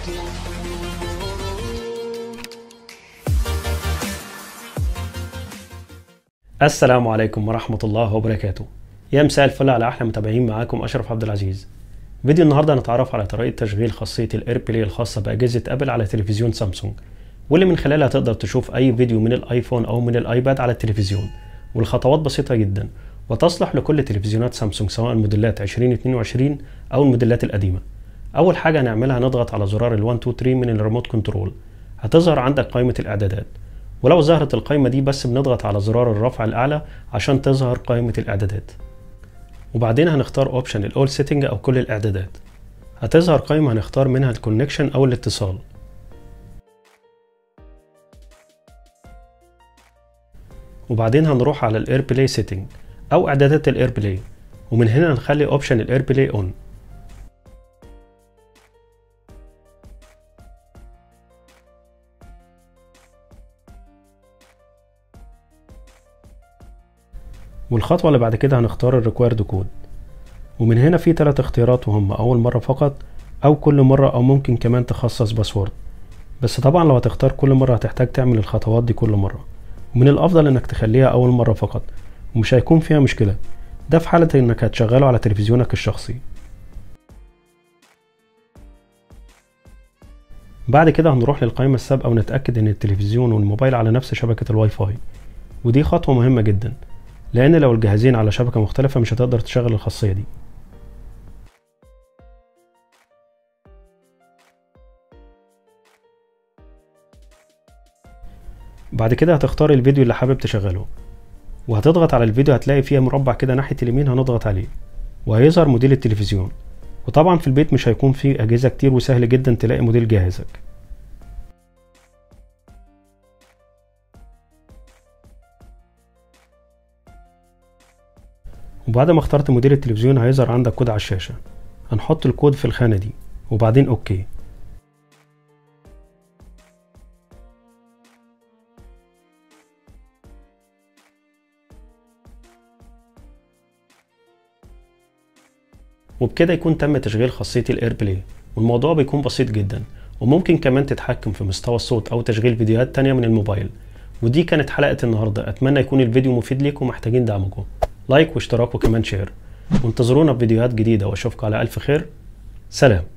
السلام عليكم ورحمة الله وبركاته يا مساء الفل على أحلى متابعين معاكم أشرف عبد العزيز فيديو النهاردة هنتعرف على طريقة تشغيل خاصية الاير بلاي الخاصة بأجهزة أبل على تلفزيون سامسونج واللي من خلالها تقدر تشوف أي فيديو من الآيفون أو من الآيباد على التلفزيون والخطوات بسيطة جدا وتصلح لكل تلفزيونات سامسونج سواء الموديلات 2022 أو الموديلات القديمة أول حاجة هنعملها نضغط على زرار ال 1 2 3 من الريموت كنترول هتظهر عندك قائمة الإعدادات ولو ظهرت القائمة دي بس بنضغط على زرار الرفع الأعلى عشان تظهر قائمة الإعدادات وبعدين هنختار اوبشن الاول سيتنج او كل الاعدادات هتظهر قائمة هنختار منها الكونكشن او الاتصال وبعدين هنروح على الاير بلاي سيتنج او اعدادات الاير بلاي ومن هنا هنخلي اوبشن الاير بلاي اون والخطوة اللي بعد كده هنختار الريكويرد كود ومن هنا في ثلاث اختيارات وهم أول مرة فقط أو كل مرة أو ممكن كمان تخصص باسورد بس طبعا لو هتختار كل مرة هتحتاج تعمل الخطوات دي كل مرة ومن الأفضل إنك تخليها أول مرة فقط ومش هيكون فيها مشكلة ده في حالة إنك هتشغله على تلفزيونك الشخصي بعد كده هنروح للقائمة السابقة ونتأكد إن التلفزيون والموبايل على نفس شبكة الواي فاي ودي خطوة مهمة جدا لأن لو الجهازين على شبكة مختلفة مش هتقدر تشغل الخاصية دي بعد كده هتختار الفيديو اللي حابب تشغله وهتضغط على الفيديو هتلاقي فيها مربع كده ناحية اليمين هنضغط عليه وهيظهر موديل التلفزيون وطبعا في البيت مش هيكون فيه أجهزة كتير وسهل جدا تلاقي موديل جهازك وبعد ما اخترت موديل التلفزيون هيظهر عندك كود على الشاشة هنحط الكود في الخانة دي وبعدين اوكي وبكده يكون تم تشغيل خاصية الاير بلاي والموضوع بيكون بسيط جدا وممكن كمان تتحكم في مستوى الصوت او تشغيل فيديوهات تانية من الموبايل ودي كانت حلقة النهاردة اتمنى يكون الفيديو مفيد ليكم ومحتاجين دعمكم لايك واشتراك وكمان شير وانتظرونا في فيديوهات جديدة واشوفكم على الف خير سلام